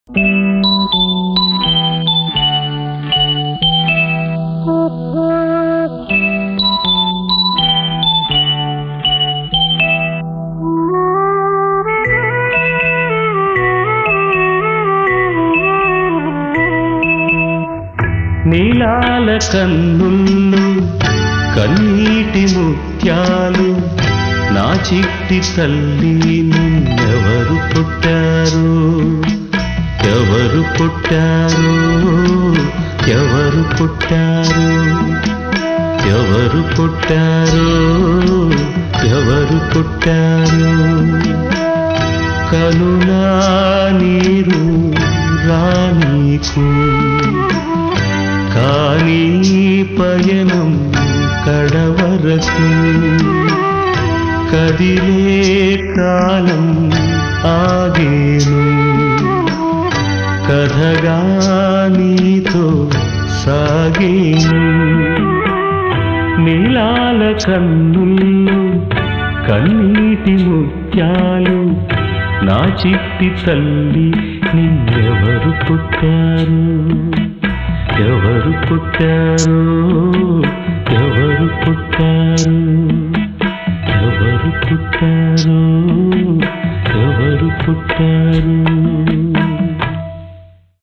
నీలాల కన్నుల్లో కన్నీటి ముత్యాలు నా చిట్టి తల్లి నిన్నెవరు పుట్టారు ఎవరు పుట్టారు ఎవరు పుట్టారు ఎవరు పుట్టారు ఎవరు పుట్టారు కనులా నీరు రానీకు కానీ పయనం కడవరకు కదిలే కాలం ఆగేను కథగా నీతో సాగేను నీలాల కన్నుల్లో కన్నీటి ముత్యాలు నా చిట్టి తల్లి నిన్నెవరు పుట్టారు ఎవరు పుట్టారు ఎవరు పుట్టారు ఎవరు పుట్టారు ఎవరు పుట్టారు